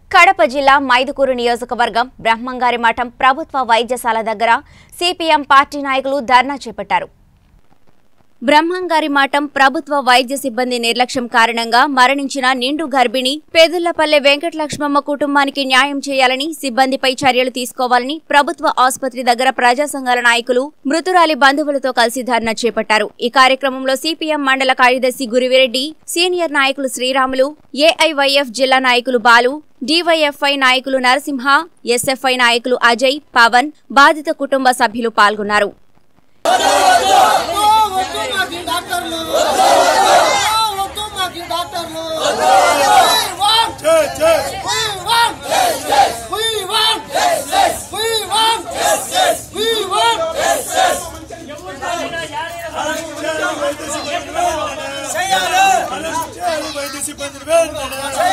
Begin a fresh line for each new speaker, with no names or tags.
కడప జిల్లా మైదుకూరు నియోజకవర్గం బ్రహ్మంగారి మఠం ప్రభుత్వ వైద్యశాల దగ్గర సిపిఎం పార్టీ నాయకులు ధర్నా చేపట్టారు బ్రహ్మంగారి మఠం ప్రభుత్వ వైద్య సిబ్బంది నిర్లక్ష్యం కారణంగా మరణించిన నిండు గర్భిణి పెదుళ్లపల్లె వెంకటలక్ష్మమ్మ కుటుంబానికి న్యాయం చేయాలని సిబ్బందిపై చర్యలు తీసుకోవాలని ప్రభుత్వ ఆసుపత్రి దగ్గర ప్రజా సంఘాల నాయకులు మృతురాలి బంధువులతో కలిసి ధర్నా చేపట్టారు ఈ కార్యక్రమంలో సిపిఎం మండల కార్యదర్శి గురివిరెడ్డి సీనియర్ నాయకులు శ్రీరాములు ఏఐవైఎఫ్ జిల్లా నాయకులు బాలు డివైఎఫ్ఐ నాయకులు నరసింహ ఎస్ఎఫ్ఐ నాయకులు అజయ్ పవన్ బాధిత కుటుంబ సభ్యులు పాల్గొన్నారు
వద్దు మాకు డాక్టర్లు వద్దు మాకు డాక్టర్లు We want We want We want We want We want
వైద్య సిబ్బందిని వెంటనే